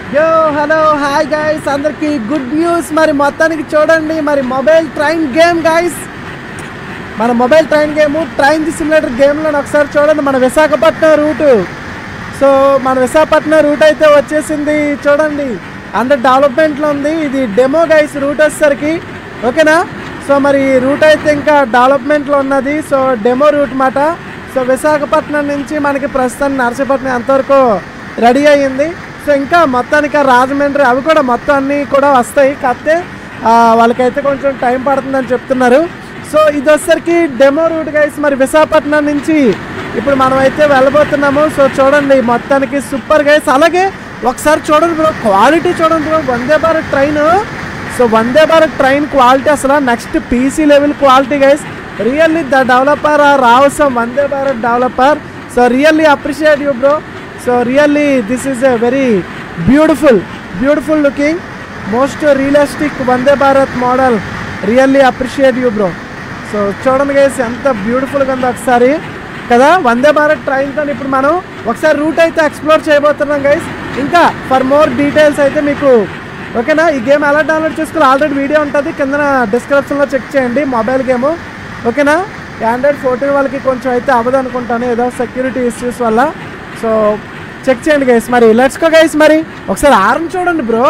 యో hello hi guys అందరికి good news మరి మొత్తానికి చూడండి మరి మొబైల్ ట్రైన్ గేమ్ గైస్ మన mobile train game train simulator గేమ్లో ఒకసారి చూడండి మన విశాఖపట్నం రూటు సో మన విశాఖపట్నం రూట్ అయితే వచ్చేసింది చూడండి అండర్ డెవలప్మెంట్లో ఉంది ఇది డెమో గైస్ రూట్ వచ్చేసరికి ఓకేనా సో మరి రూట్ అయితే ఇంకా డెవలప్మెంట్లో ఉన్నది సో డెమో రూట్ మాట సో విశాఖపట్నం నుంచి మనకి ప్రస్తుతానికి నర్సీపట్నం ఎంతవరకు రెడీ అయ్యింది సో ఇంకా మొత్తానికి ఆ రాజమండ్రి అవి కూడా మొత్తం అన్నీ కూడా వస్తాయి కాకపోతే ఆ, వాళ్ళకైతే కొంచెం టైం పడుతుందని చెప్తున్నారు సో ఇది వచ్చేసరికి డెమో రూట్ గైస్ మరి విశాఖపట్నం నుంచి ఇప్పుడు మనం అయితే వెళ్ళబోతున్నాము సో చూడండి మొత్తానికి సూపర్ గైస్ అలాగే ఒకసారి చూడండి బ్రో క్వాలిటీ చూడండి bro Vande Bharat train so Vande Bharat train quality అసలు next PC level quality guys really the developer are అవసరం Vande Bharat developer so really appreciate you bro so really this is a very beautiful beautiful looking most realistic Vande Bharat model really appreciate you bro so చూడండి guys ఎంత బ్యూటిఫుల్గా ఉందో ఒకసారి కదా వందే భారత్ ట్రైన్తో ఇప్పుడు మనం ఒకసారి రూట్ అయితే ఎక్స్ప్లోర్ చేయబోతున్నాం గైస్ ఇంకా ఫర్ మోర్ డీటెయిల్స్ అయితే మీకు ఓకేనా ఈ గేమ్ ఎలా డౌన్లోడ్ చేసుకోవాలి ఆల్రెడీ వీడియో ఉంటుంది కింద డిస్క్రిప్షన్లో చెక్ చేయండి మొబైల్ గేమ్ ఓకేనా ఆండ్రాయిడ్ ఫోర్టీన్ వాళ్ళకి కొంచెం అయితే అవ్వదు అనుకుంటాను ఏదో సెక్యూరిటీ ఇష్యూస్ వల్ల సో చెక్ చేయండి గైస్ మరి లెట్స్ కో గైస్ మరి ఒకసారి ఆర్మ్ చూడండి బ్రో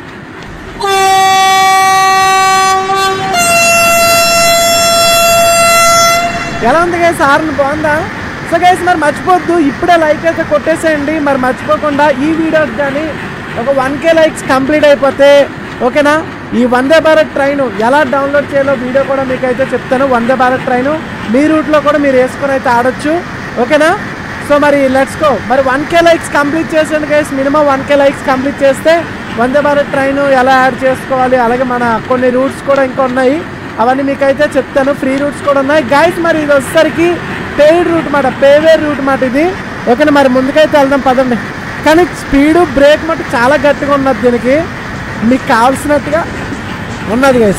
ఎలా ఉంది గైస్ ఆర్న్ బాగుందా సో గైస్ మరి మర్చిపోద్దు ఇప్పుడే లైక్ అయితే కొట్టేసేయండి మరి మర్చిపోకుండా ఈ వీడియోస్ కానీ ఒక వన్ కే లైక్స్ కంప్లీట్ అయిపోతే ఓకేనా ఈ వందే భారత్ ట్రైన్ ఎలా డౌన్లోడ్ చేయాలో వీడియో కూడా మీకు అయితే చెప్తాను వందే భారత్ ట్రైన్ మీ రూట్లో కూడా మీరు వేసుకొని అయితే ఆడొచ్చు ఓకేనా సో మరి లెట్స్ గో మరి వన్ కే లైక్స్ కంప్లీట్ చేసేయండి guys minimum one K likes complete చేస్తే వందే భారత్ ట్రైన్ ఎలా యాడ్ చేసుకోవాలి అలాగే మన కొన్ని రూట్స్ కూడా ఇంకా ఉన్నాయి అవన్నీ మీకు అయితే చెప్తాను ఫ్రీ రూట్స్ కూడా ఉన్నాయి గైస్ మరి ఇది వచ్చేసరికి పెయిడ్ రూట్ మాట పేవేర్ రూట్ మాట ఇది ఓకేనా మరి ముందుకైతే వెళ్దాం పదండి కానీ స్పీడు బ్రేక్ మటు చాలా గట్టిగా ఉన్నది దీనికి మీకు కావాల్సినట్టుగా ఉన్నది గైస్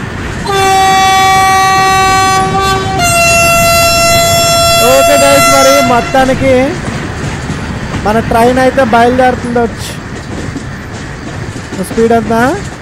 ఓకే గైస్ మరి మొత్తానికి మన ట్రైన్ అయితే బయలుదేరుతుంది వచ్చి స్పీడ్ ఎంత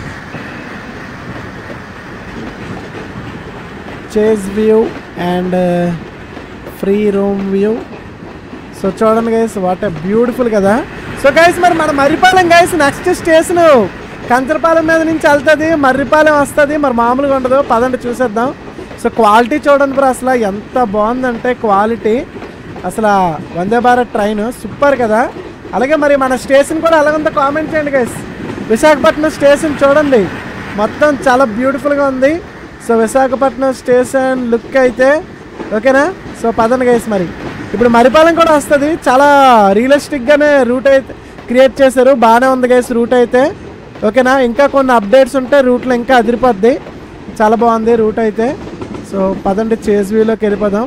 chase view and free room view so చూడండి గైస్ వాట్ ఏ బ్యూటిఫుల్ కదా సో గైస్ మరి మన Marripalem guys next station Kancharapalem మీద నుంచి వెళ్తుంది మర్రిపాలెం వస్తుంది మరి మామూలుగా ఉండదు పదండి చూసేద్దాం సో క్వాలిటీ చూడండి బ్రో అసలు ఎంత బాగుందంటే క్వాలిటీ అసలు వందే భారత్ ట్రైన్ సూపర్ కదా అలాగే మరి మన స్టేషన్ కూడా ఎలాగుందో కామెంట్ చేయండి గైస్ విశాఖపట్నం స్టేషన్ చూడండి మొత్తం చాలా బ్యూటిఫుల్గా ఉంది సో విశాఖపట్నం స్టేషన్ లుక్ అయితే ఓకేనా సో పదండి గైస్ మరి ఇప్పుడు మరిపాలెం కూడా వస్తుంది చాలా రియలిస్టిక్గానే రూట్ అయితే క్రియేట్ చేశారు బాగానే ఉంది గైస్ రూట్ అయితే ఓకేనా ఇంకా కొన్ని అప్డేట్స్ ఉంటే రూట్లో ఇంకా అదిరిపోద్ది చాలా బాగుంది రూట్ అయితే సో పదండి చేజ్ వ్యూలోకి వెళ్ళిపోదాం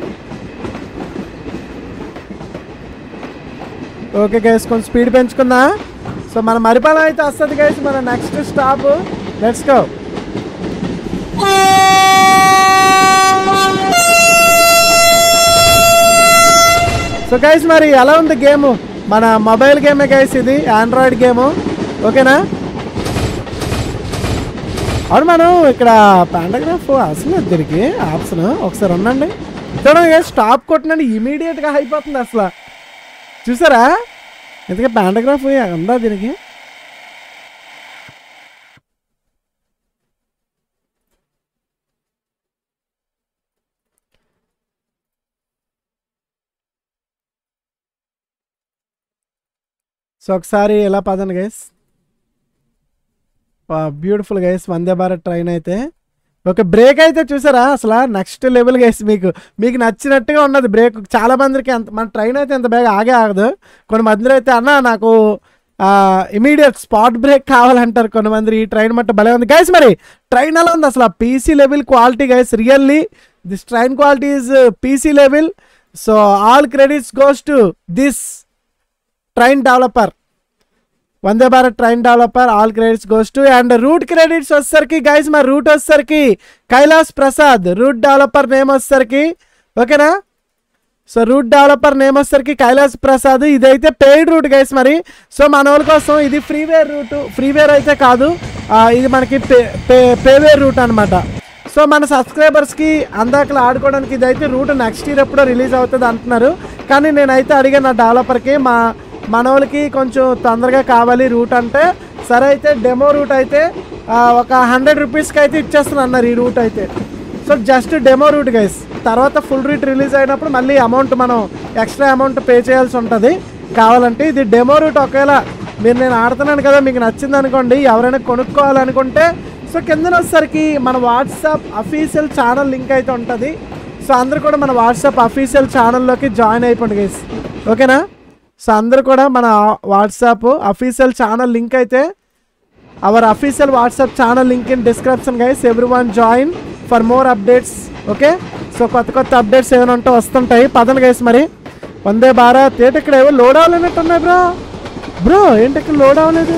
ఓకే గైస్ కొంచెం స్పీడ్ పెంచుకుందా సో మన మరిపాలెం అయితే వస్తుంది గైస్ మన next stop let's go so guys మరి ఎలా ఉంది గేమ్ మన మొబైల్ గేమే గైస్ ఇది ఆండ్రాయిడ్ గేమ్ ఓకేనా అవును మనం ఇక్కడ పాండగ్రాఫ్ అసలు దీనికి ఆప్షన్ ఒకసారి ఉండండి చూడండి guys, స్టాప్ కొట్టినండి ఇమీడియట్గా అయిపోతుంది అసలు చూసారా ఎందుకంటే పాండగ్రాఫ్ ఉందా దీనికి సో ఒకసారి ఎలా పదండి guys beautiful guys Vande Bharat train అయితే ఓకే బ్రేక్ అయితే చూసారా అసలు నెక్స్ట్ లెవెల్ గైస్ మీకు మీకు నచ్చినట్టుగా ఉన్నది బ్రేక్ చాలా మందికి అంత మన ట్రైన్ అయితే ఎంత బాగా ఆగే ఆగదు కొన్ని మందిలో అయితే అన్న నాకు ఇమీడియట్ స్పాట్ బ్రేక్ కావాలంటారు కొంతమంది ఈ ట్రైన్ మట్ట భలే ఉంది గైస్ మరి ట్రైన్ ఎలా ఉంది అసలు PC level quality guys really this train quality is PC level so all credits goes to this train developer Vande Bharat train developer all credits goes to and route credits వచ్చేసరికి guys మా route వచ్చేసరికి Kailash Prasad route developer name వచ్చేసరికి ఓకేనా so root developer name వచ్చేసరికి కైలాస్ ప్రసాద్ ఇదైతే paid route guys మరి so మన వాళ్ళ కోసం ఇది ఫ్రీవేర్ రూట్ ఫ్రీవేర్ అయితే కాదు ఆ, ఇది మనకి పే పే పేవేర్ రూట్ అనమాట సో మన సబ్స్క్రైబర్స్కి అందాకలు ఆడుకోవడానికి ఇదైతే రూట్ నెక్స్ట్ ఇయర్ ఎప్పుడో రిలీజ్ అవుతుంది అంటున్నారు కానీ నేనైతే అడిగాను నా డెవలపర్కి మా మన వాళ్ళకి కొంచెం తొందరగా కావాలి రూట్ అంటే సరే అయితే డెమో రూట్ అయితే ఆ, ఒక హండ్రెడ్ రూపీస్కి అయితే ఇచ్చేస్తున్నా అన్నారు ఈ రూట్ అయితే so just demo route guys తర్వాత ఫుల్ రూట్ రిలీజ్ అయినప్పుడు మళ్ళీ అమౌంట్ మనం ఎక్స్ట్రా అమౌంట్ పే చేయాల్సి ఉంటుంది కావాలంటే ఇది డెమో రూట్ ఒకవేళ మీరు నేను ఆడుతున్నాను కదా మీకు నచ్చింది అనుకోండి ఎవరైనా కొనుక్కోవాలనుకుంటే సో కిందన వచ్చేసరికి మన వాట్సాప్ అఫీషియల్ ఛానల్ లింక్ అయితే ఉంటుంది సో అందరూ కూడా మన వాట్సాప్ అఫీషియల్ ఛానల్లోకి జాయిన్ అయిపోండి గైస్ ఓకేనా సో అందరూ కూడా మన వాట్సాప్ అఫీషియల్ ఛానల్ లింక్ అయితే our official WhatsApp channel link in description guys everyone join for more updates okay so కొత్త కొత్త అప్డేట్స్ ఏమైనా ఉంటే వస్తుంటాయి పదండి గైస్ మరి వందే భారత్ ఏంటి ఇక్కడ ఏవో లోడ్ అవ్వలేనట్టు ఉన్నాయి బ్రో బ్రో ఏంటి ఇక్కడ లోడ్ అవ్వలేదు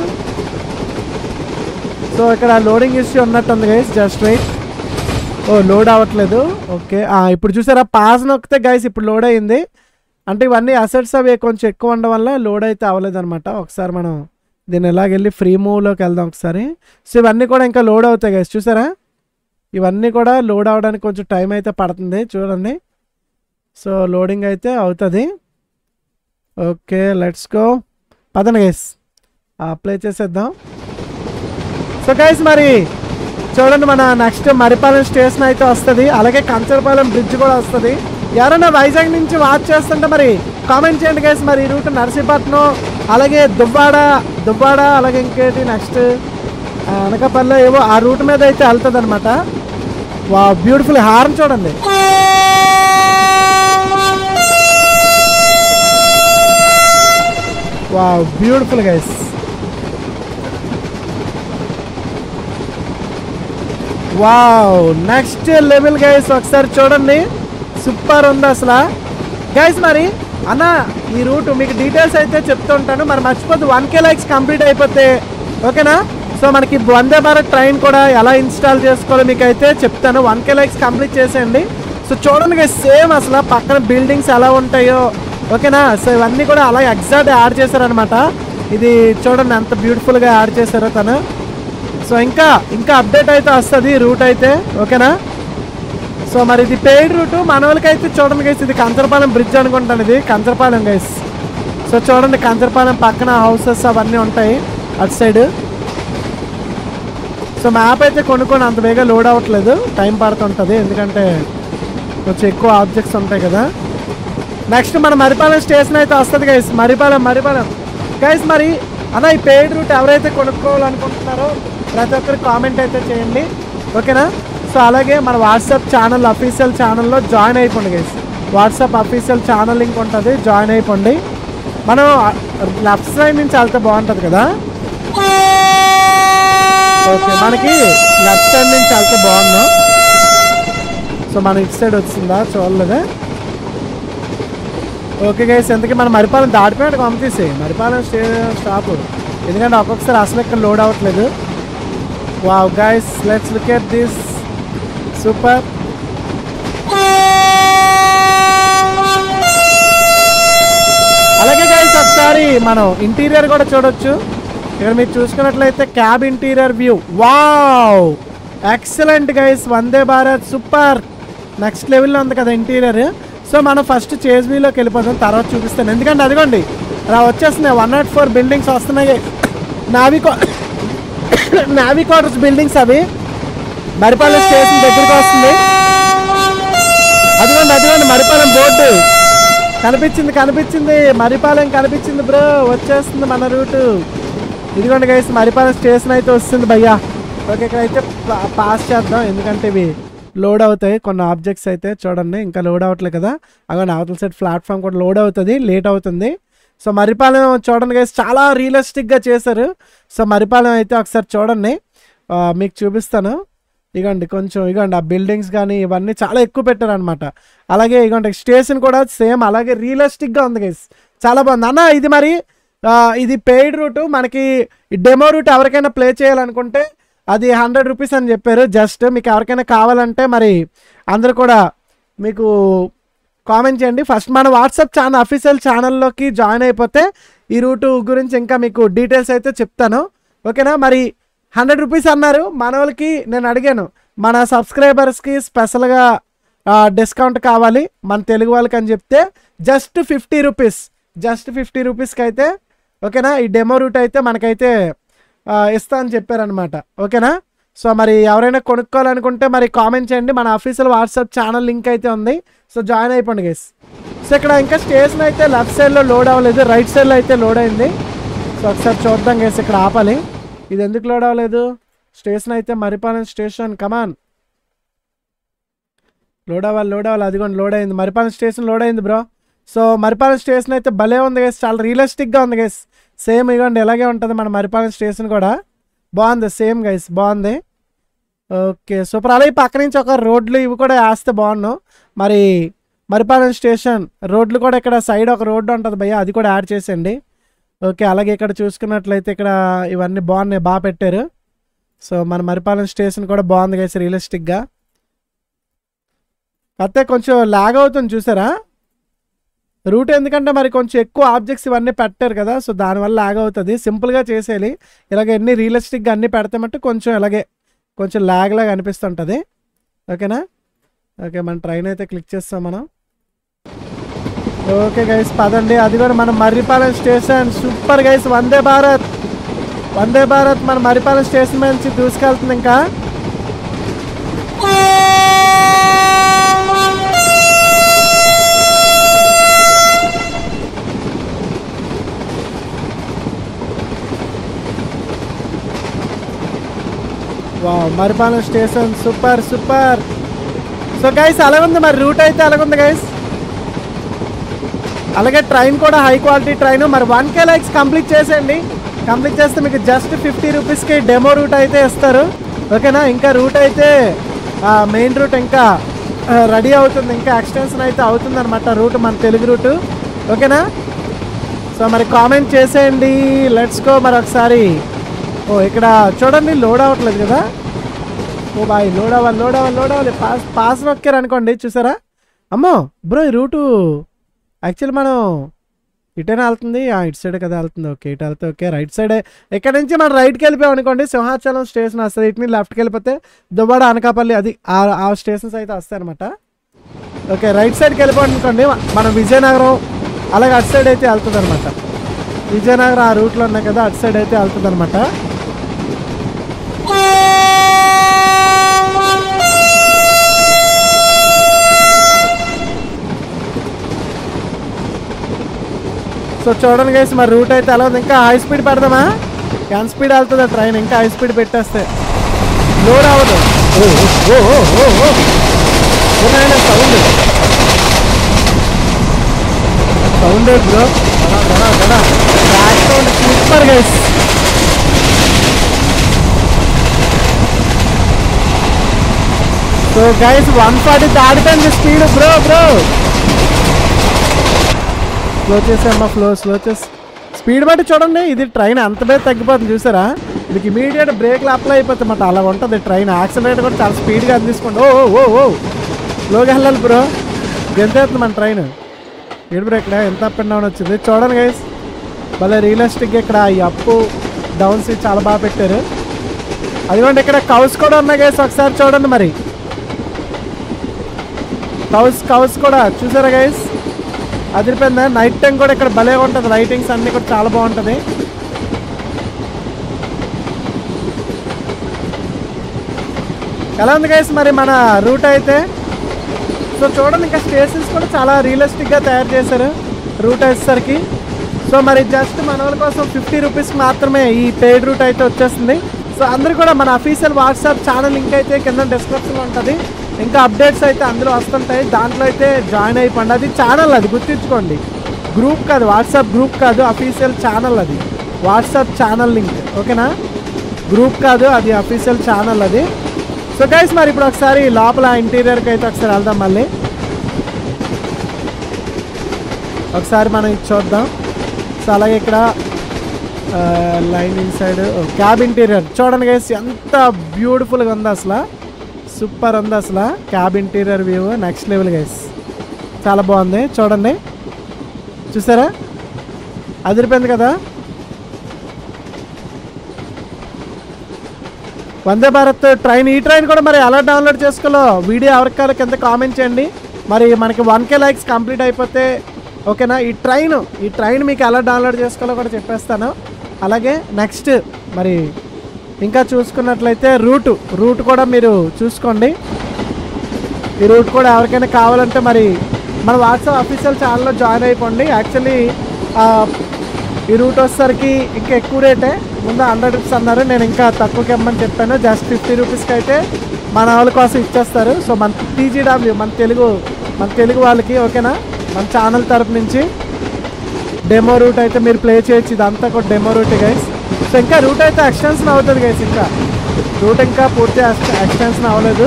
సో ఇక్కడ లోడింగ్ ఇష్యూ ఉన్నట్టుంది guys just wait oh load అవ్వట్లేదు ఓకే ఇప్పుడు చూసారా పాస్ నొక్కితే గైస్ ఇప్పుడు లోడ్ అయింది అంటే ఇవన్నీ అసెట్స్ అవి కొంచెం ఎక్కువ ఉండడం వల్ల లోడ్ అయితే అవ్వలేదు అనమాట ఒకసారి మనం దీన్ని ఎలాగెళ్ళి ఫ్రీ మూవ్లోకి వెళ్దాం ఒకసారి సో ఇవన్నీ కూడా ఇంకా లోడ్ అవుతాయి గైస్ చూసారా ఇవన్నీ కూడా లోడ్ అవ్వడానికి కొంచెం టైం అయితే పడుతుంది చూడండి సో లోడింగ్ అయితే అవుతుంది ఓకే లెట్స్ గో పదండి గైస్ అప్లై చేసేద్దాం సో గైస్ మరి చూడండి మన నెక్స్ట్ మరిపాలెం స్టేషన్ అయితే వస్తుంది అలాగే కంచరపాలెం బ్రిడ్జ్ కూడా వస్తుంది ఎవరైనా వైజాగ్ నుంచి వాచ్ చేస్తుంటే మరి కామెంట్ చేయండి గైస్ మరి ఈ రూట్ నర్సీపట్నం అలాగే దువ్వాడ దువ్వాడ అలాగే ఇంకేంటి నెక్స్ట్ అనకాపల్లి ఏవో ఆ రూట్ మీద అయితే వెళ్తుంది అనమాట వా బ్యూటిఫుల్ హార్న్ చూడండి వా beautiful guys wow next level guys ఒకసారి చూడండి సూపర్ ఉంది అసలు గైస్ మరి అన్న ఈ రూట్ మీకు డీటెయిల్స్ అయితే చెప్తుంటాను మరి మర్చిపోద్దు వన్ కే లైక్స్ కంప్లీట్ అయిపోతే ఓకేనా సో మనకి వందే భారత్ ట్రైన్ కూడా ఎలా ఇన్స్టాల్ చేసుకోవాలో మీకు అయితే చెప్తాను వన్ కే లైక్స్ కంప్లీట్ చేసేయండి సో చూడండి గైస్ సేమ్ అసలు పక్కన బిల్డింగ్స్ ఎలా ఉంటాయో ఓకేనా సో ఇవన్నీ కూడా అలా ఎగ్జాక్ట్ యాడ్ చేశారనమాట ఇది చూడండి ఎంత బ్యూటిఫుల్గా యాడ్ చేశారో తను సో ఇంకా ఇంకా అప్డేట్ అయితే వస్తుంది రూట్ అయితే ఓకేనా సో మరి ఇది పెయిడ్ రూట్ మన వాళ్ళకైతే చూడండి గైస్ ఇది కంచరపాలెం బ్రిడ్జ్ అనుకుంటాను ఇది కంచరపాలెం గైస్ సో చూడండి కంచరపాలెం పక్కన హౌసెస్ అవన్నీ ఉంటాయి అటు సైడ్ సో మ్యాప్ అయితే కొనుక్కొని అంత వేగా లోడ్ అవ్వట్లేదు టైం పడుతుంటుంది ఎందుకంటే కొంచెం ఎక్కువ ఆబ్జెక్ట్స్ ఉంటాయి కదా నెక్స్ట్ మన మరిపాలెం స్టేషన్ అయితే వస్తుంది గైస్ మరిపాలెం మరిపాలెం గైస్ మరి అన్న ఈ పెయిడ్ రూట్ ఎవరైతే కొనుక్కోవాలనుకుంటున్నారో ప్రతి ఒక్కరు కామెంట్ అయితే చేయండి ఓకేనా సో అలాగే మన వాట్సాప్ ఛానల్ అఫీషియల్ ఛానల్లో జాయిన్ అయిపోండి guys WhatsApp official channel link ఉంటుంది జాయిన్ అయిపోండి మనం లెఫ్ట్ సైడ్ నుంచి వెళ్తే బాగుంటుంది కదా ఓకే మనకి లెఫ్ట్ సైడ్ నుంచి వెళ్తే బాగున్నాం సో మన ఇటు సైడ్ వచ్చిందా చూడలేదా ఓకే గైస్ ఎందుకంటే మనం మరిపాలెం దాటిపోయాడు పంపిస్తే మరిపాలెం స్టే స్టాప్ ఎందుకంటే ఒక్కొక్కసారి అసలు ఇక్కడ లోడ్ అవ్వట్లేదు wow guys let's look at this super అలాగే గైస్ ఒకసారి మనం ఇంటీరియర్ కూడా చూడొచ్చు ఇక్కడ మీరు చూసుకున్నట్లయితే cab interior view wow excellent guys Vande Bharat super next లెవెల్లో ఉంది కదా ఇంటీరియర్ సో మనం ఫస్ట్ చేజ్ వీలోకి వెళ్ళిపోతాం తర్వాత చూపిస్తాను ఎందుకంటే అదిగోండి అలా వచ్చేస్తున్నాయి వన్ నాట్ ఫోర్ బిల్డింగ్స్ వస్తున్నాయి నావీ నావీ క్వార్టర్స్ బిల్డింగ్స్ అవి మరిపాలెం స్టేషన్ దగ్గరికి వస్తుంది అదిగోండి అదిగోండి మరిపాలెం బోర్డు కనిపించింది కనిపించింది మరిపాలెం కనిపించింది బ్రో వచ్చేస్తుంది మన రూటు ఇదిగోండి గైస్ మరిపాలెం స్టేషన్ అయితే వస్తుంది భయ్యా ఓకే ఇక్కడైతే పా- పాస్ చేద్దాం ఎందుకంటే ఇవి లోడ్ అవుతాయి కొన్ని ఆబ్జెక్ట్స్ అయితే చూడండి ఇంకా లోడ్ అవ్వట్లేదు కదా అగోండి అవతల సైడ్ ప్లాట్ఫామ్ కూడా లోడ్ అవుతుంది లేట్ అవుతుంది సో మరిపాలెం చూడండి గైస్ చాలా రియలిస్టిక్గా చేశారు సో మరిపాలెం అయితే ఒకసారి చూడండి ఆ, మీకు చూపిస్తాను ఇగోండి కొంచెం ఇగోండి ఆ బిల్డింగ్స్ కానీ ఇవన్నీ చాలా ఎక్కువ పెట్టారు అనమాట అలాగే ఇగోండి స్టేషన్ కూడా సేమ్ అలాగే రియలిస్టిక్గా ఉంది గైస్ చాలా బాగుంది అన్న ఇది మరి ఆ, ఇది పెయిడ్ రూట్ మనకి డెమో రూట్ ఎవరికైనా ప్లే చేయాలనుకుంటే అది హండ్రెడ్ రూపీస్ అని చెప్పారు జస్ట్ మీకు ఎవరికైనా కావాలంటే మరి అందరూ కూడా మీకు కామెంట్ చేయండి ఫస్ట్ మన వాట్సాప్ ఛానల్ అఫీషియల్ ఛానల్లోకి జాయిన్ అయిపోతే ఈ రూటు గురించి ఇంకా మీకు డీటెయిల్స్ అయితే చెప్తాను ఓకేనా మరి హండ్రెడ్ రూపీస్ అన్నారు మన వాళ్ళకి నేను అడిగాను మన సబ్స్క్రైబర్స్కి స్పెషల్గా డిస్కౌంట్ కావాలి మన తెలుగు వాళ్ళకి అని చెప్తే just fifty rupees just fifty రూపీస్కి అయితే ఓకేనా ఈ డెమో రూట్ అయితే మనకైతే ఆ, ఇస్తా అని చెప్పారనమాట ఓకేనా సో మరి ఎవరైనా కొనుక్కోవాలనుకుంటే మరి కామెంట్ చేయండి మన అఫీషియల్ వాట్సాప్ ఛానల్ లింక్ అయితే ఉంది సో జాయిన్ అయిపోండి గైస్ సో ఇక్కడ ఇంకా స్టేషన్ అయితే లెఫ్ట్ సైడ్లో లోడ్ అవ్వలేదు రైట్ సైడ్లో అయితే లోడ్ అయింది సో ఒకసారి చూద్దాం గైస్ ఇక్కడ ఆపాలి ఇది ఎందుకు లోడ్ అవ్వలేదు స్టేషన్ అయితే మరిపాలెం స్టేషన్ కమాన్ లోడ్ అవ్వాలి లోడ్ అవ్వాలి అదిగోండి లోడ్ అయింది మరిపాలెం స్టేషన్ లోడ్ అయింది బ్రో సో మరిపాలెం స్టేషన్ అయితే భలే ఉంది గైస్ చాలా రియలిస్టిక్గా ఉంది గైస్ సేమ్ ఇగోండి ఇలాగే ఉంటుంది మన మరిపాలెం స్టేషన్ కూడా బాగుంది సేమ్ గైస్ బాగుంది ఓకే సూపర్ అలాగే పక్క నుంచి ఒక రోడ్లు ఇవి కూడా వేస్తే బాగున్నాను మరి మరిపాలెం స్టేషన్ రోడ్లు కూడా ఇక్కడ సైడ్ ఒక రోడ్డు ఉంటుంది భయ్య అది కూడా యాడ్ చేసేయండి ఓకే అలాగే ఇక్కడ చూసుకున్నట్లయితే ఇక్కడ ఇవన్నీ బాగున్నాయి బాగా పెట్టారు సో మన మరిపాలెం స్టేషన్ కూడా బాగుంది గైస్ రియలిస్టిక్గా కాకపోతే కొంచెం లాగ్ అవుతుంది చూసారా రూట్ ఎందుకంటే మరి కొంచెం ఎక్కువ ఆబ్జెక్ట్స్ ఇవన్నీ పెట్టారు కదా సో దానివల్ల లాగ్ అవుతుంది సింపుల్గా చేసేయాలి ఇలాగ ఎన్ని రియలిస్టిక్గా అన్నీ పెడతామంటే కొంచెం ఇలాగే కొంచెం లాగ్ లాగా అనిపిస్తుంటుంది ఓకేనా ఓకే మన ట్రైన్ అయితే క్లిక్ చేస్తాం మనం ఓకే గైస్ పదండి అది కూడా మన Marripalem station super guys Vande Bharat Vande Bharat మన మర్రిపాలెం స్టేషన్ మీద నుంచి దూసుకెళ్తుంది ఇంకా wow Marripalem station super super so guys అలాగుంది మరి రూట్ అయితే అలాగుంది గైస్ అలాగే ట్రైన్ కూడా హై క్వాలిటీ ట్రైన్ మరి వన్ కే లైక్స్ కంప్లీట్ చేసేయండి కంప్లీట్ చేస్తే మీకు జస్ట్ ఫిఫ్టీ రూపీస్కి డెమో రూట్ అయితే ఇస్తారు ఓకేనా ఇంకా రూట్ అయితే మెయిన్ రూట్ ఇంకా రెడీ అవుతుంది ఇంకా ఎక్స్టెన్షన్ అయితే అవుతుంది అనమాట రూట్ మన తెలుగు రూట్ ఓకేనా సో మరి కామెంట్ చేసేయండి లెట్స్ గో మరి ఒకసారి ఓ ఇక్కడ చూడండి లోడ్ అవ్వట్లేదు కదా ఓ బాయ్ లోడ్ అవ్వాలి లోడ్ అవ్వాలి లోడ్ అవ్వాలి పాస్ పాస్ నొక్కారు అనుకోండి చూసారా అమ్మో బ్రో ఈ రూటు యాక్చువల్లీ మనం ఇటేనా వెళ్తుంది ఆ, ఇటు సైడ్ కదా వెళ్తుంది ఓకే ఇటు వెళ్తే ఓకే రైట్ సైడ్ ఇక్కడ నుంచి మనం రైట్కి వెళ్ళిపోయాం అనుకోండి సింహాచలం స్టేషన్ వస్తుంది ఇటు నుంచి లెఫ్ట్కి వెళ్ళిపోతే దువ్వాడ అనకాపల్లి అది ఆ- ఆ స్టేషన్స్ అయితే వస్తాయి అనమాట ఓకే రైట్ సైడ్కి వెళ్ళిపోయాం అనుకోండి మనం విజయనగరం అలాగే అటు సైడ్ అయితే వెళ్తుంది అనమాట విజయనగరం ఆ రూట్లో ఉన్నాయి కదా అటు సైడ్ అయితే వెళ్తుంది అనమాట సో చూడండి గైస్ మరి రూట్ అయితే ఎలా ఉంది ఇంకా హై స్పీడ్ పెడదామా ఎంత స్పీడ్ వెళ్తుంది ట్రైన్ ఇంకా హై స్పీడ్ పెట్టేస్తే లోడ్ అవ్వదు oh oh oh oh oh sound sound bro track sound super guys so guys one forty దాటిపోయింది స్పీడ్ బ్రో బ్రో స్లో చేసామ్మా ఫ్లో స్లో చేసి స్పీడ్ బట్టి చూడండి ఇది ట్రైన్ ఎంత బేద తగ్గిపోతుంది చూసారా మీకు ఇమీడియట్ బ్రేక్లు అప్లై అయిపోతుంది అన్నమాట అలా ఉంటుంది ట్రైన్ యాక్సిడెంట్ కూడా చాలా స్పీడ్గా అందిసుకోండి ఓ ఓ ఓ ఓ స్లోగా వెళ్ళాలి బ్రో ఎంత అవుతుంది మన ట్రైన్ ఏడు బ్రో ఇక్కడ ఎంత అప్ అండ్ డౌన్ వచ్చింది చూడండి గైస్ భలే రియలిస్టిక్గా ఇక్కడ ఈ అప్పు డౌన్స్ చాలా బాగా పెట్టారు అదిగోండి ఇక్కడ కౌస్ కూడా ఉన్నాయి గైస్ ఒకసారి చూడండి మరి కౌస్ కౌస్ కూడా చూసారా గైస్ అదిరిపోయిందా నైట్ టైం కూడా ఇక్కడ భలే ఉంటుంది లైటింగ్స్ అన్నీ కూడా చాలా బాగుంటుంది ఎలా ఉంది గైస్ మరి మన రూట్ అయితే సో చూడండి ఇంకా స్టేషన్స్ కూడా చాలా రియలిస్టిక్గా తయారు చేశారు రూట్ వచ్చేసరికి సో మరి జస్ట్ మన వాళ్ళ కోసం ఫిఫ్టీ రూపీస్ మాత్రమే ఈ పెయిడ్ రూట్ అయితే వచ్చేస్తుంది సో అందరూ కూడా మన అఫీషియల్ వాట్సాప్ ఛానల్ లింక్ అయితే కింద డిస్క్రిప్షన్లో ఉంటుంది ఇంకా అప్డేట్స్ అయితే అందులో వస్తుంటాయి దాంట్లో అయితే జాయిన్ అయిపోండి అది ఛానల్ అది గుర్తుంచుకోండి గ్రూప్ కాదు వాట్సాప్ గ్రూప్ కాదు అఫీషియల్ ఛానల్ అది వాట్సాప్ ఛానల్ లింక్ ఓకేనా గ్రూప్ కాదు అది అఫీషియల్ ఛానల్ అది సో గైస్ మరి ఇప్పుడు ఒకసారి లోపల ఇంటీరియర్కి అయితే ఒకసారి వెళ్దాం మళ్ళీ ఒకసారి మనం ఇది చూద్దాం సో అలాగే ఇక్కడ లైన్ ఇన్సైడ్ క్యాబ్ ఇంటీరియర్ చూడండి గైస్ ఎంత బ్యూటిఫుల్గా ఉంది అసలు సూపర్ ఉంది అసలు cab interior view next level guys చాలా బాగుంది చూడండి చూసారా అదిరిపోయింది కదా వందే భారత్ ట్రైన్ ఈ ట్రైన్ కూడా మరి ఎలా డౌన్లోడ్ చేసుకోలో వీడియో ఎవరికాల కింద కామెంట్ చేయండి మరి మనకి వన్ కే లైక్స్ కంప్లీట్ అయిపోతే ఓకేనా ఈ ట్రైన్ ఈ ట్రైన్ మీకు ఎలా డౌన్లోడ్ చేసుకోవాలో కూడా చెప్పేస్తాను అలాగే నెక్స్ట్ మరి ఇంకా చూసుకున్నట్లయితే రూట్ రూట్ కూడా మీరు చూసుకోండి ఈ రూట్ కూడా ఎవరికైనా కావాలంటే మరి మన వాట్సాప్ అఫీషియల్ ఛానల్లో జాయిన్ అయిపోండి యాక్చువల్లీ ఈ రూట్ వచ్చేసరికి ఇంకా ఎక్కువ రేటే ముందు హండ్రెడ్ రూపీస్ అన్నారు నేను ఇంకా తక్కువకి ఇమ్మని చెప్పాను జస్ట్ ఫిఫ్టీ రూపీస్కి అయితే మన వాళ్ళ కోసం ఇచ్చేస్తారు సో మన టీజీడబ్ల్యూ మన తెలుగు మన తెలుగు వాళ్ళకి ఓకేనా మన ఛానల్ తరపు నుంచి డెమో రూట్ అయితే మీరు ప్లే చేయొచ్చు ఇదంతా కూడా డెమో రూట్ గైస్ సో ఇంకా రూట్ అయితే ఎక్స్టెన్షన్ అవుతుంది గైస్ ఇంకా రూట్ ఇంకా పూర్తి ఎక్స్టెన్షన్ అవ్వలేదు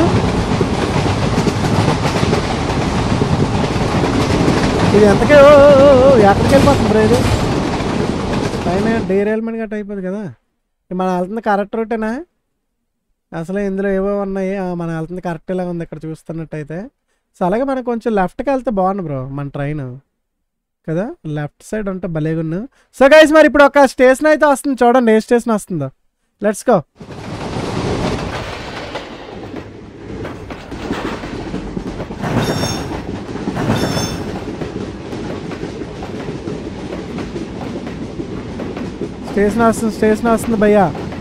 ఇది ఎంతకే ఓ ఓ, ఓ, ఓ, ఎక్కడికి వెళ్ళిపోతుంది బ్రో ఇది పైన డీరైల్మెంట్ గట్ట అయిపోతుంది కదా ఇది మనం వెళ్తుంది కరెక్ట్ రూటేనా అసలు ఇందులో ఏవో ఉన్నాయి ఆ, మనం వెళ్తుంది కరెక్ట్ ఇలా ఉంది ఇక్కడ చూస్తున్నట్టయితే సో అలాగే మనం కొంచెం లెఫ్ట్కి వెళ్తే బాగుంది బ్రో మన ట్రైన్ కదా లెఫ్ట్ సైడ్ ఉంటే భలేగున్ను సో గైస్ మరి ఇప్పుడు ఒక స్టేషన్ అయితే వస్తుంది చూడండి ఏ స్టేషన్ వస్తుందో లెట్స్ గో స్టేషన్ వస్తుంది స్టేషన్ వస్తుంది భయ్యా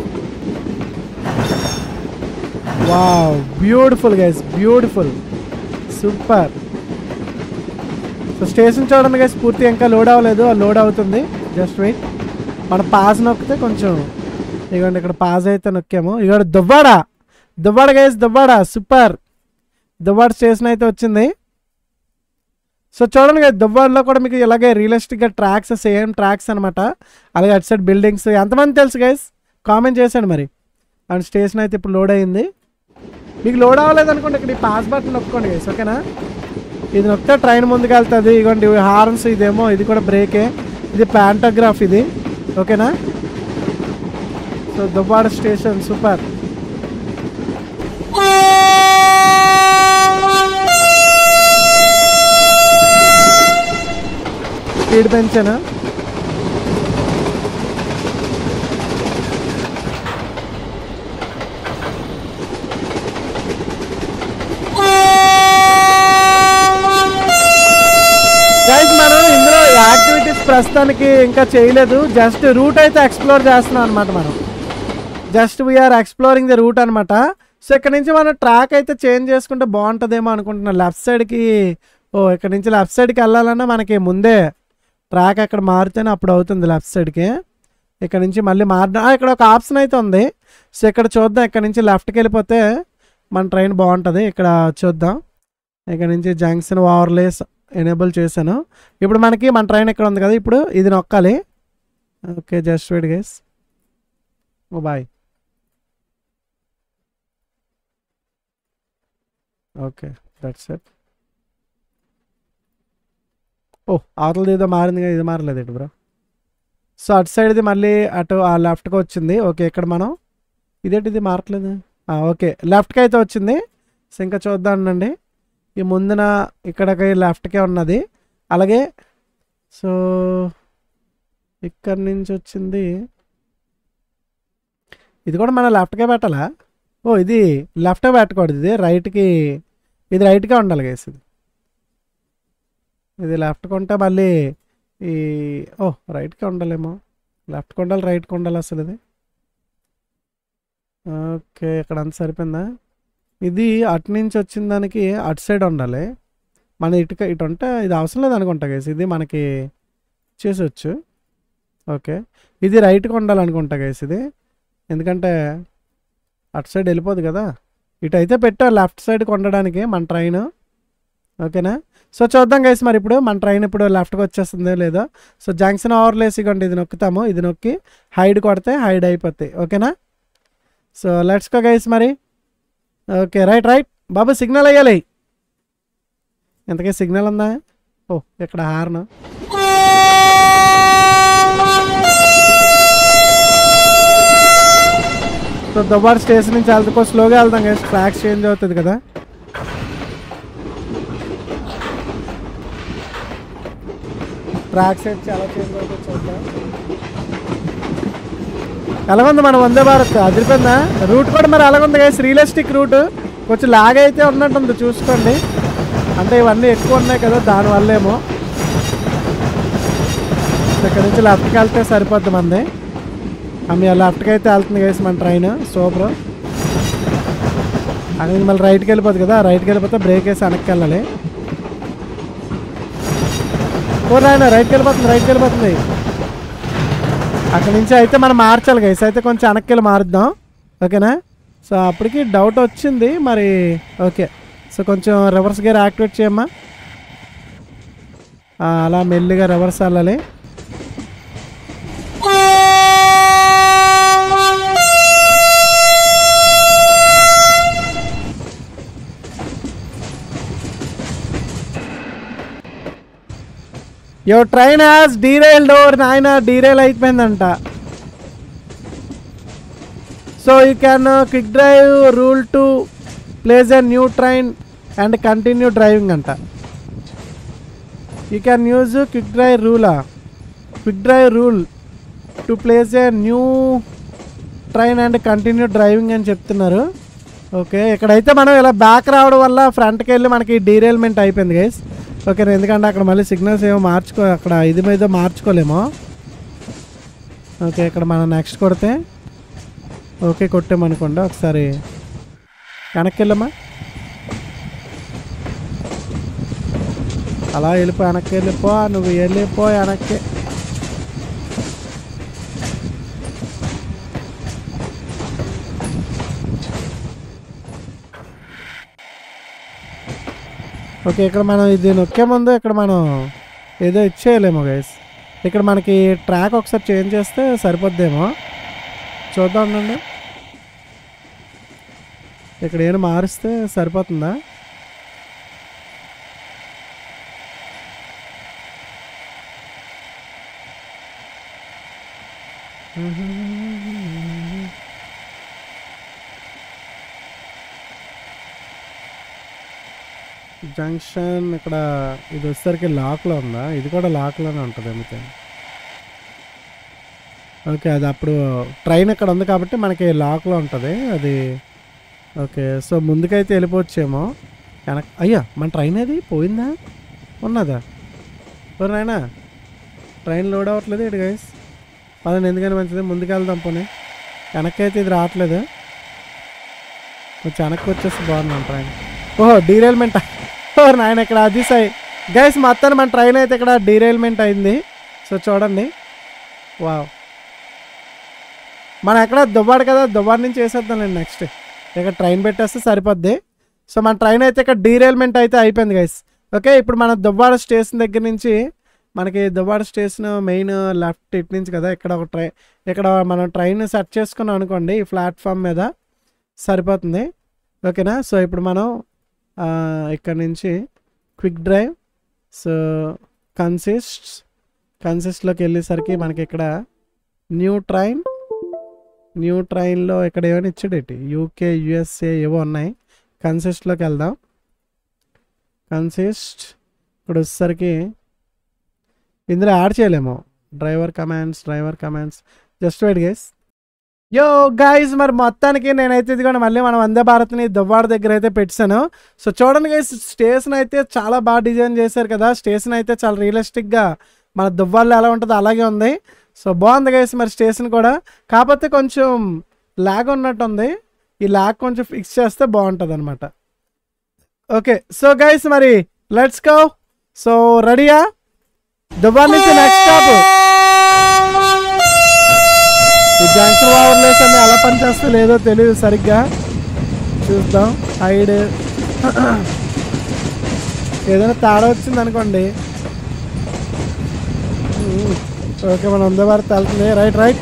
wow beautiful guys beautiful super so station చూడండి గైస్ పూర్తి ఇంకా లోడ్ అవ్వలేదు లోడ్ అవుతుంది జస్ట్ వెయిట్ మన పాస్ నొక్కితే కొంచెం ఇదిగోండి ఇక్కడ పాస్ అయితే నొక్కాము ఇగోండి Duvvada Duvvada guys Duvvada super Duvvada station అయితే వచ్చింది సో చూడండి కదా దువ్వాడలో కూడా మీకు ఇలాగే రియలిస్టిక్గా ట్రాక్స్ సేమ్ ట్రాక్స్ అనమాట అలాగే అటు సైడ్ బిల్డింగ్స్ ఎంతమంది తెలుసు గైస్ కామెంట్ చేశాడు మరి అండ్ స్టేషన్ అయితే ఇప్పుడు లోడ్ అయింది మీకు లోడ్ అవ్వలేదు అనుకోండి ఇక్కడ ఈ పాస్ బటన్ నొక్కోండి గైస్ ఓకేనా ఇది నొక్కితే ట్రైన్ ముందుకు వెళ్తుంది ఇగోండి హార్న్స్ ఇదేమో ఇది కూడా బ్రేకే ఇది ప్యాంటోగ్రాఫ్ ఇది ఓకేనా so Duvvada station super speed పెంచాను గైస్ మనం ఇందులో యాక్టివిటీస్ ప్రస్తుతానికి ఇంకా చేయలేదు జస్ట్ రూట్ అయితే ఎక్స్ప్లోర్ చేస్తున్నాం అనమాట మనం just we are exploring the route అనమాట సో ఇక్కడ నుంచి మనం ట్రాక్ అయితే చేంజ్ చేసుకుంటే బాగుంటుందేమో అనుకుంటున్నాను లెఫ్ట్ సైడ్కి ఓ ఇక్కడ నుంచి లెఫ్ట్ సైడ్కి వెళ్ళాలన్నా మనకి ముందే ట్రాక్ అక్కడ మారితేనే అప్పుడు అవుతుంది లెఫ్ట్ సైడ్కి ఇక్కడ నుంచి మళ్ళీ మారడం ఆ, ఇక్కడ ఒక ఆప్షన్ అయితే ఉంది సో ఇక్కడ చూద్దాం ఇక్కడ నుంచి లెఫ్ట్కి వెళ్ళిపోతే మన ట్రైన్ బాగుంటుంది ఇక్కడ చూద్దాం ఇక్కడ నుంచి జంక్షన్ ఓవర్లేస్ ఎనేబుల్ చేశాను ఇప్పుడు మనకి మన ట్రైన్ ఇక్కడ ఉంది కదా ఇప్పుడు ఇది నొక్కాలి okay just wait guys oh boy okay that's it oh అవతలది ఏదో మారింది కదా ఇది మారలేదు ఇటు బ్రో సో అటు సైడ్ది మళ్ళీ అటు ఆ లెఫ్ట్కి వచ్చింది ఓకే ఇక్కడ మనం ఇదేంటి ఇది మారట్లేదు ఆ, ఓకే లెఫ్ట్కి అయితే వచ్చింది సో ఇంకా చూద్దాం అండి ఈ ముందున ఇక్కడికి లెఫ్ట్కే ఉన్నది అలాగే సో ఇక్కడ నుంచి వచ్చింది ఇది కూడా మన లెఫ్ట్కే పెట్టాలా ఓ ఇది లెఫ్ట్ పెట్టకూడదు ఇది రైట్కి ఇది రైట్గా ఉండాలి గైస్ ఇది ఇది లెఫ్ట్కి ఉంటే మళ్ళీ ఈ ఓ రైట్కి ఉండాలేమో లెఫ్ట్కి ఉండాలి రైట్కి ఉండాలి అసలు ఇది ఓకే ఇక్కడ అంత సరిపోయిందా ఇది అటు నుంచి వచ్చిన దానికి అటు సైడ్ ఉండాలి మన ఇటుక ఇటు ఉంటే ఇది అవసరం లేదు అనుకుంటా గైస్ ఇది మనకి చేసొచ్చు ఓకే ఇది రైట్కి ఉండాలనుకుంటా గైస్ ఇది ఎందుకంటే అటు సైడ్ వెళ్ళిపోదు కదా ఇటు అయితే పెట్టా లెఫ్ట్ సైడ్కి ఉండడానికి మన ట్రైన్ ఓకేనా సో చూద్దాం గైస్ మరి ఇప్పుడు మన ట్రైన్ ఇప్పుడు లెఫ్ట్కి వచ్చేస్తుందో లేదో సో జంక్షన్ ఓవర్లేస్ ఇవ్వండి ఇది నొక్కుతాము ఇది నొక్కి హైడ్ కొడితే హైడ్ అయిపోతాయి ఓకేనా సో లెట్స్ కో గైస్ మరి ఓకే రైట్ రైట్ బాబు సిగ్నల్ అయ్యాలి ఎంతకీ సిగ్నల్ ఉందా ఓ ఇక్కడ హార్న్ సో దుబార్ స్టేషన్ నుంచి వెళ్తే స్లోగా వెళ్దాం గైస్ ట్రాక్ చేంజ్ అవుతుంది కదా ట్రాక్ సైడ్ చాలా చేంజ్ అవుతుంది చూద్దాం ఎలాగుంది మన వందే భారత్ అదిరిపోయిందా రూట్ కూడా మరి ఎలాగుంది గైస్ రియలిస్టిక్ రూట్ కొంచెం లాగ్ అయితే ఉన్నట్టుంది చూసుకోండి అంటే ఇవన్నీ ఎక్కువ ఉన్నాయి కదా దానివల్లేమో ఇక్కడ నుంచి లెఫ్ట్కి వెళ్తే సరిపోద్ది మంది ఆమె లెఫ్ట్కి అయితే వెళ్తుంది గైస్ మన ట్రైన్ సూపర్ అక్కడి నుంచి మళ్ళీ రైట్కి వెళ్ళిపోతుంది కదా రైట్కి వెళ్ళిపోతే బ్రేక్ వేసి వెనక్కి వెళ్ళాలి ఓ నాయన రైట్కి వెళ్ళిపోతుంది రైట్కి వెళ్ళిపోతుంది అక్కడి నుంచి అయితే మనం మార్చాలి గైస్ అయితే కొంచెం వెనక్కి వెళ్ళి మారుద్దాం ఓకేనా సో అప్పటికి డౌట్ వచ్చింది మరి ఓకే సో కొంచెం రివర్స్ గేర్ యాక్టివేట్ చేయమ్మా ఆ, అలా మెల్లిగా రివర్స్ వెళ్ళాలి yo train has derail door నాయన డీరైల్ అయిపోయిందంట so you can quick drive rule to place a new train and continue driving అంట you can use quick drive రూలా quick drive rule to place a new train and continue driving అని చెప్తున్నారు okay ఇక్కడైతే మనం ఇలా back రావడం వల్ల ఫ్రంట్కి వెళ్ళి మనకి డీరైల్మెంట్ అయిపోయింది గైస్ ఓకే ఎందుకంటే అక్కడ మళ్ళీ సిగ్నల్స్ ఏమో మార్చుకో అక్కడ ఇది మీద మార్చుకోలేమో ఓకే ఇక్కడ మనం నెక్స్ట్ కొడితే ఓకే కొట్టామనుకోండి ఒకసారి వెనక్కి వెళ్ళమ్మా అలా వెళ్ళిపో వెనక్కి వెళ్ళిపో నువ్వు వెళ్ళిపో వెనక్కి ఓకే ఇక్కడ మనం ఇది నొక్కే ముందు ఇక్కడ మనం ఏదో ఇచ్చేయలేమో గైస్ ఇక్కడ మనకి ట్రాక్ ఒకసారి చేంజ్ చేస్తే సరిపోద్దేమో చూద్దాం ఉండండి ఇక్కడ ఏమైనా మారిస్తే సరిపోతుందా జంక్షన్ ఇక్కడ ఇది వచ్చేసరికి లాక్లో ఉందా ఇది కూడా లాక్లోనే ఉంటుంది అంతే ఓకే అది అప్పుడు ట్రైన్ ఇక్కడ ఉంది కాబట్టి మనకి లాక్లో ఉంటుంది అది ఓకే సో ముందుకైతే వెళ్ళిపోవచ్చేమో వెనక్ అయ్యా మన ట్రైన్ అది పోయిందా ఉన్నదా ఓ నాయనా ట్రైన్ లోడ్ అవ్వట్లేదు ఇటు గైస్ పదండి ఎందుకని మంచిది ముందుకు వెళ్దాం పోనీ వెనక్కి అయితే ఇది రావట్లేదు కొంచెం వెనక్కి వచ్చేసి బాగున్నాం ట్రైన్ ఓహో డీరైల్మెంట్ ఓ నాయన ఇక్కడ అది సై గైస్ మొత్తాన్ని మన ట్రైన్ అయితే ఇక్కడ డీరైల్మెంట్ అయింది సో చూడండి వావ్ మనం ఎక్కడ దువ్వాడు కదా దువ్వాడు నుంచి వేసేద్దాం నేను నెక్స్ట్ ఇక్కడ ట్రైన్ పెట్టేస్తే సరిపోద్ది సో మన ట్రైన్ అయితే ఇక్కడ డీరైల్మెంట్ అయితే అయిపోయింది గైస్ ఓకే ఇప్పుడు మన దువ్వాడ స్టేషన్ దగ్గర నుంచి మనకి దువ్వాడ స్టేషన్ మెయిన్ లెఫ్ట్ ఇటు నుంచి కదా ఇక్కడ ఒక ట్రైన్ ఇక్కడ మనం ట్రైన్ సెట్ చేసుకున్నాం అనుకోండి ఈ ప్లాట్ఫామ్ మీద సరిపోతుంది ఓకేనా సో ఇప్పుడు మనం ఆ, ఇక్కడ నుంచి క్విక్ డ్రైవ్ సో కన్సిస్ట్ కన్సిస్ట్లోకి వెళ్ళేసరికి మనకి ఇక్కడ న్యూ ట్రైన్ న్యూ ట్రైన్లో ఇక్కడ ఏమైనా ఇచ్చాడేటి యూకే యుఎస్ఏ ఏవో ఉన్నాయి కన్సిస్ట్లోకి వెళ్దాం కన్సిస్ట్ ఇక్కడ వచ్చేసరికి ఇందులో యాడ్ చేయలేము driver commands driver commands just wait guys yo guys మరి మొత్తానికి నేనైతే ఇదిగోండి మళ్ళీ మన వందే భారత్ని దువ్వాడ దగ్గర అయితే పెట్టాను సో చూడండి గైస్ స్టేషన్ అయితే చాలా బాగా డిజైన్ చేశారు కదా స్టేషన్ అయితే చాలా రియలిస్టిక్గా మన దువ్వాడలో ఎలా ఉంటుందో అలాగే ఉంది సో బాగుంది గైస్ మరి స్టేషన్ కూడా కాకపోతే కొంచెం లాగ్ ఉన్నట్టుంది ఈ లాగ్ కొంచెం ఫిక్స్ చేస్తే బాగుంటుంది అనమాట ఓకే సో గైస్ మరి లెట్స్ గో సో రెడీయా దుబాయ్ నుంచి నెక్స్ట్ స్టాప్ ఈ జంక్షన్ ఓవర్లేస్ అన్ని ఎలా పనిచేస్తా లేదో తెలియదు సరిగ్గా చూద్దాం హైడ్ ఏదైనా తేడా వచ్చింది అనుకోండి ఓకే మన వందే భారత్ వెళ్తుంది రైట్ రైట్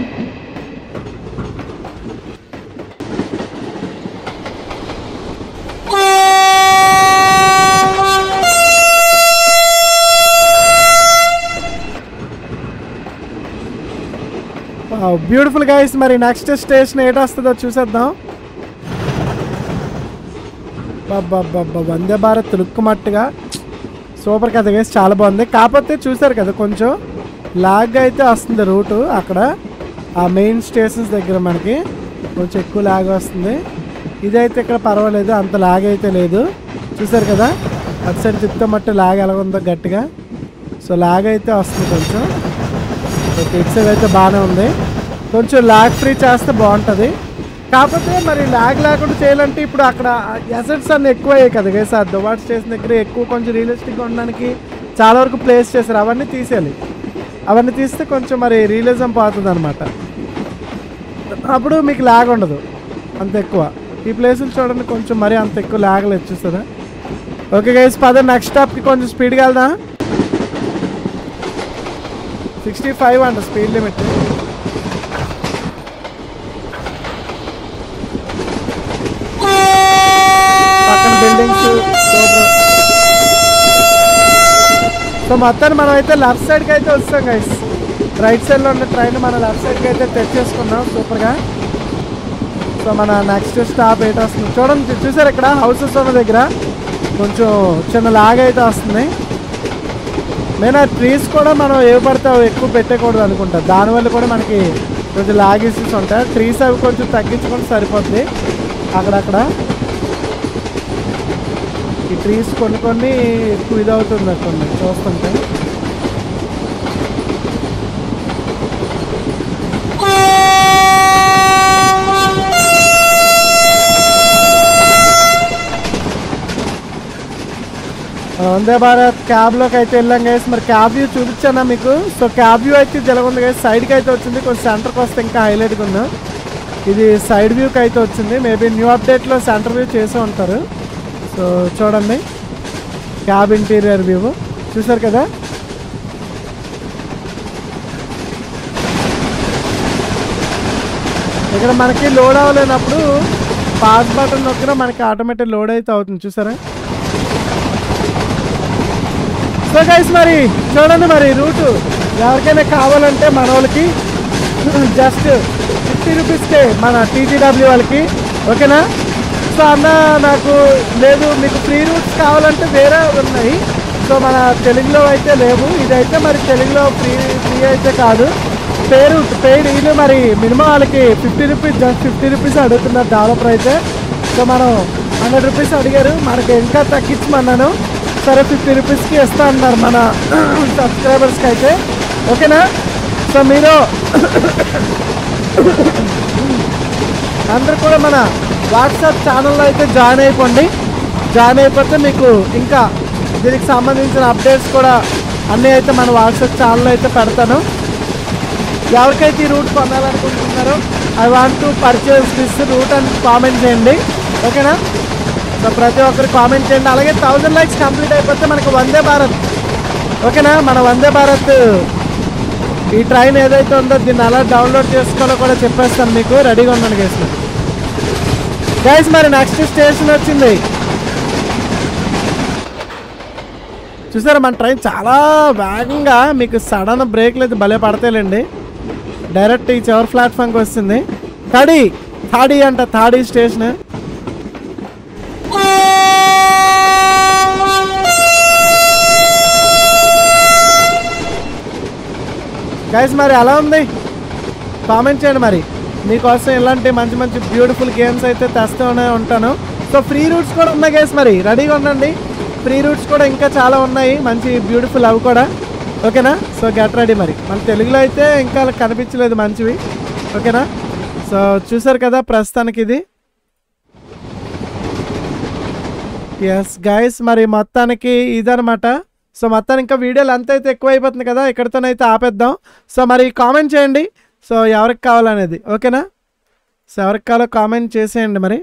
బ్యూటిఫుల్ గైస్ మరి నెక్స్ట్ స్టేషన్ ఏట వస్తుందో చూసేద్దాం బాబ్బా వందే భారత్ లుక్కుమట్టుగా సూపర్ కదా గైస్ చాలా బాగుంది కాకపోతే చూసారు కదా కొంచెం లాగ్ అయితే వస్తుంది రూటు అక్కడ ఆ మెయిన్ స్టేషన్స్ దగ్గర మనకి కొంచెం ఎక్కువ లాగ్ వస్తుంది ఇదైతే ఇక్కడ పర్వాలేదు అంత లాగ్ అయితే లేదు చూసారు కదా అటు సైడ్ తిప్పితే మట్టు లాగ్ ఎలా ఉందో గట్టిగా సో లాగ్ అయితే వస్తుంది కొంచెం ఓకే ఇటు సైడ్ అయితే బాగానే ఉంది కొంచెం లాగ్ ఫ్రీ చేస్తే బాగుంటుంది కాకపోతే మరి లాగ్ లేకుండా చేయాలంటే ఇప్పుడు అక్కడ ఎసెట్స్ అన్ని ఎక్కువ అయ్యాయి కదా గైస్ ఆ దుబాట్ స్టేషన్ దగ్గర ఎక్కువ కొంచెం రియలిస్టిక్గా ఉండడానికి చాలా వరకు ప్లేస్ చేశారు అవన్నీ తీసేయాలి అవన్నీ తీస్తే కొంచెం మరి రియలిజం పోతుంది అనమాట అప్పుడు మీకు లాగ్ ఉండదు అంత ఎక్కువ ఈ ప్లేసులు చూడండి కొంచెం మరీ అంత ఎక్కువ లాగ్ లేదు చూస్తారా ఓకే గైస్ పద నెక్స్ట్ స్టాప్కి కొంచెం స్పీడ్గా వెళ్దాం సిక్స్టీ ఫైవ్ అంట స్పీడ్ లిమిట్ పక్కన బిల్డింగ్స్ సో మొత్తాన్ని మనం అయితే లెఫ్ట్ సైడ్కి అయితే వస్తాం గైస్ రైట్ సైడ్లో ఉన్న ట్రైన్ మన లెఫ్ట్ సైడ్కి అయితే తెచ్చేసుకున్నాం సూపర్గా సో మన నెక్స్ట్ స్టాప్ ఏంటి వస్తుంది చూడండి చూసారు ఇక్కడ హౌసెస్ ఉన్న దగ్గర కొంచెం చిన్న లాగ్ అయితే వస్తుంది మెయిన్ ఆ ట్రీస్ కూడా మనం ఏ పడితే అవి ఎక్కువ పెట్టకూడదు అనుకుంటా దానివల్ల కూడా మనకి కొంచెం లాగ్ ఇష్యూస్ ఉంటాయి ట్రీస్ అవి కొంచెం తగ్గించుకుంటే సరిపోద్ది అక్కడక్కడ ఈ ట్రీస్ కొన్ని కొన్ని ఎక్కువ ఇదవుతుంది కొన్ని చూస్తుంటే మన వందే భారత్ క్యాబ్లోకి అయితే వెళ్ళాం గైస్ మరి క్యాబ్ వ్యూ చూపించానా మీకు సో క్యాబ్ వ్యూ అయితే జలగుంది గైస్ సైడ్కి అయితే వచ్చింది కొంచెం సెంటర్కి వస్తే ఇంకా హైలైట్గా ఉంది ఇది సైడ్ వ్యూకి అయితే వచ్చింది మేబీ న్యూ అప్డేట్లో సెంటర్ వ్యూ చేసే ఉంటారు సో చూడండి క్యాబ్ ఇంటీరియర్ వ్యూ చూసారు కదా ఇక్కడ మనకి లోడ్ అవ్వలేనప్పుడు పాస్ బటన్ నొక్కినా మనకి ఆటోమేటిక్ లోడ్ అయితే అవుతుంది చూసారా సో గైస్ మరి చూడండి మరి రూటు ఎవరికైనా కావాలంటే మన వాళ్ళకి జస్ట్ ఫిఫ్టీ రూపీస్కే మన టీజీడబ్ల్యూ వాళ్ళకి ఓకేనా సో అన్న నాకు లేదు మీకు ఫ్రీ రూట్స్ కావాలంటే వేరే ఉన్నాయి సో మన తెలుగులో అయితే లేవు ఇదైతే మరి తెలుగులో ఫ్రీ ఫ్రీ అయితే కాదు పే రూట్ పెయిడ్ ఇది మరి మినిమం వాళ్ళకి fifty rupees just fifty rupees అడుగుతున్నారు డెవలపర్ అయితే సో మనం హండ్రెడ్ రూపీస్ అడిగారు మనకి ఇంకా తగ్గించమన్నాను సరే ఫిఫ్టీ రూపీస్కి ఇస్తా అన్నారు మన సబ్స్క్రైబర్స్కి అయితే ఓకేనా సో మీరు అందరు కూడా మన వాట్సాప్ ఛానల్లో అయితే జాయిన్ అయిపోండి జాయిన్ అయిపోతే మీకు ఇంకా దీనికి సంబంధించిన అప్డేట్స్ కూడా అన్నీ అయితే మన వాట్సాప్ ఛానల్లో అయితే పెడతాను ఎవరికైతే ఈ రూట్ కొనాలనుకుంటున్నారో I want to purchase this route అని కామెంట్ చేయండి ఓకేనా సో ప్రతి ఒక్కరు కామెంట్ చేయండి అలాగే థౌజండ్ లైక్స్ కంప్లీట్ అయిపోతే మనకు వందే భారత్ ఓకేనా మన వందే భారత్ ఈ ట్రైన్ ఏదైతే ఉందో దీన్ని అలా డౌన్లోడ్ చేసుకోవాలో కూడా చెప్పేస్తాను మీకు రెడీగా ఉన్నాను గైస్ గైస్ మరి నెక్స్ట్ స్టేషన్ వచ్చింది చూసారా మన ట్రైన్ చాలా వేగంగా మీకు సడన్ బ్రేక్లు అయితే భలే పడతాయిలేండి డైరెక్ట్ ఈ చివరి ప్లాట్ఫామ్కి వస్తుంది థాడీ థాడీ అంట థాడీ స్టేషన్ గైస్ మరి ఎలా ఉంది కామెంట్ చేయండి మరి మీకోసం ఇలాంటి మంచి మంచి బ్యూటిఫుల్ గేమ్స్ అయితే తెస్తూనే ఉంటాను సో ఫ్రీ రూట్స్ కూడా ఉన్నాయి గైస్ మరి రెడీగా ఉండండి ఫ్రీ రూట్స్ కూడా ఇంకా చాలా ఉన్నాయి మంచి బ్యూటిఫుల్ అవి కూడా ఓకేనా సో గెట్ రెడీ మరి మన తెలుగులో అయితే ఇంకా కనిపించలేదు మంచివి ఓకేనా సో చూసారు కదా ప్రస్తుతానికి ఇది ఎస్ గైస్ మరి మొత్తానికి ఇదనమాట సో మొత్తానికి ఇంకా వీడియోలు అంత అయితే ఎక్కువ అయిపోతుంది కదా ఇక్కడితోనైతే ఆపేద్దాం సో మరి కామెంట్ చేయండి సో ఎవరికి కావాలనేది ఓకేనా సో ఎవరికి కావాలో కామెంట్ చేసేయండి మరి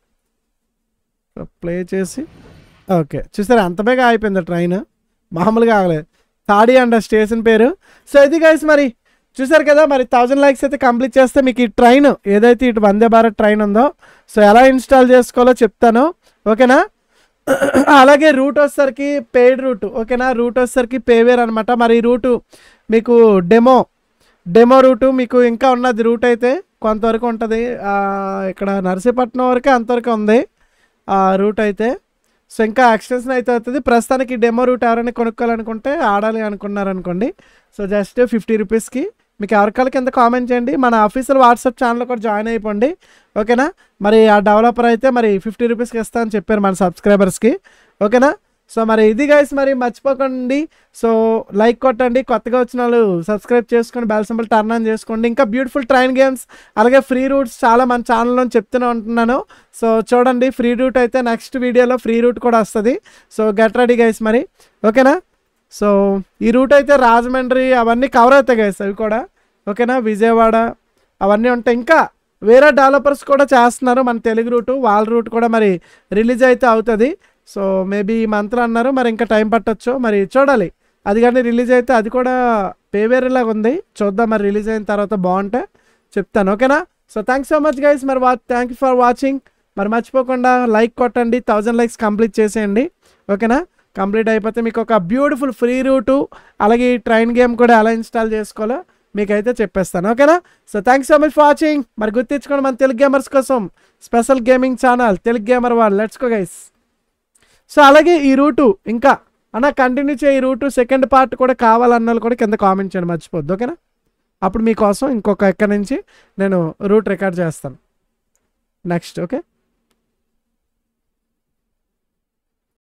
ప్లే చేసి ఓకే చూసారా అంత బేగా అయిపోయింది ట్రైన్ మామూలుగా ఆగలేదు తాడి అండ్ స్టేషన్ పేరు సో ఇది గైస్ మరి చూసారు కదా మరి థౌజండ్ లైక్స్ అయితే కంప్లీట్ చేస్తే మీకు ఈ ట్రైన్ ఏదైతే ఇటు వందే భారత్ ట్రైన్ ఉందో సో ఎలా ఇన్స్టాల్ చేసుకోవాలో చెప్తాను ఓకేనా అలాగే రూట్ వచ్చేసరికి పెయిడ్ రూట్ ఓకేనా రూట్ వచ్చేసరికి పేవేర్ అనమాట మరి ఈ రూటు మీకు డెమో డెమో రూటు మీకు ఇంకా ఉన్నది రూట్ అయితే కొంతవరకు ఉంటుంది ఆ, ఇక్కడ నర్సీపట్నం వరకే అంతవరకు ఉంది ఆ రూట్ అయితే సో ఇంకా ఎక్స్టెన్షన్ అయితే అవుతుంది ప్రస్తుతానికి డెమో రూట్ ఎవరైనా కొనుక్కోవాలనుకుంటే ఆడాలి అనుకున్నారనుకోండి సో జస్ట్ ఫిఫ్టీ రూపీస్కి మీకు ఎవరికాల కింద కామెంట్ చేయండి మన అఫీషియల్ వాట్సాప్ ఛానల్ కూడా జాయిన్ అయిపోండి ఓకేనా మరి ఆ డెవలపర్ అయితే మరి ఫిఫ్టీ రూపీస్కి ఇస్తా అని చెప్పారు మన సబ్స్క్రైబర్స్కి ఓకేనా సో మరి ఇది గైస్ మరి మర్చిపోకండి సో లైక్ కొట్టండి కొత్తగా వచ్చిన వాళ్ళు సబ్స్క్రైబ్ చేసుకొని బెల్ సింబల్ టర్న్ ఆన్ చేసుకోండి ఇంకా బ్యూటిఫుల్ ట్రైన్ గేమ్స్ అలాగే ఫ్రీ రూట్స్ చాలా మన ఛానల్లో చెప్తూనే ఉంటున్నాను సో చూడండి ఫ్రీ రూట్ అయితే నెక్స్ట్ వీడియోలో ఫ్రీ రూట్ కూడా వస్తుంది సో గెట్ రెడీ గైస్ మరి ఓకేనా సో ఈ రూట్ అయితే రాజమండ్రి అవన్నీ కవర్ అవుతాయి గైస్ అవి కూడా ఓకేనా విజయవాడ అవన్నీ ఉంటాయి ఇంకా వేరే డెవలపర్స్ కూడా చేస్తున్నారు మన తెలుగు రూటు వాళ్ళ రూట్ కూడా మరి రిలీజ్ అయితే అవుతుంది సో మేబీ ఈ మంత్లో అన్నారు మరి ఇంకా టైం పట్టొచ్చు మరి చూడాలి అది కానీ రిలీజ్ అయితే అది కూడా పేవేరేలాగా ఉంది చూద్దాం మరి రిలీజ్ అయిన తర్వాత బాగుంటే చెప్తాను ఓకేనా so thanks so much guys మరి వా థ్యాంక్ యూ ఫర్ వాచింగ్ మరి మర్చిపోకుండా లైక్ కొట్టండి థౌజండ్ లైక్స్ కంప్లీట్ చేసేయండి ఓకేనా కంప్లీట్ అయిపోతే మీకు ఒక బ్యూటిఫుల్ ఫ్రీ రూటు అలాగే ఈ ట్రైన్ గేమ్ కూడా ఎలా ఇన్స్టాల్ చేసుకోవాలో మీకైతే చెప్పేస్తాను ఓకేనా so thanks so much for watching మరి గుర్తించుకోండి మన తెలుగు గేమర్స్ కోసం special gaming channel Telugu gamer వాళ్ళు లెట్స్ గో గైస్ సో అలాగే ఈ రూటు ఇంకా అన్న కంటిన్యూ చేయి ఈ రూటు సెకండ్ పార్ట్ కూడా కావాలన్న వాళ్ళు కూడా కింద కామెంట్ చేయండి మర్చిపోద్దు ఓకేనా అప్పుడు మీకోసం ఇంకొక ఎక్కడి నుంచి నేను రూట్ రికార్డ్ చేస్తాను నెక్స్ట్ ఓకే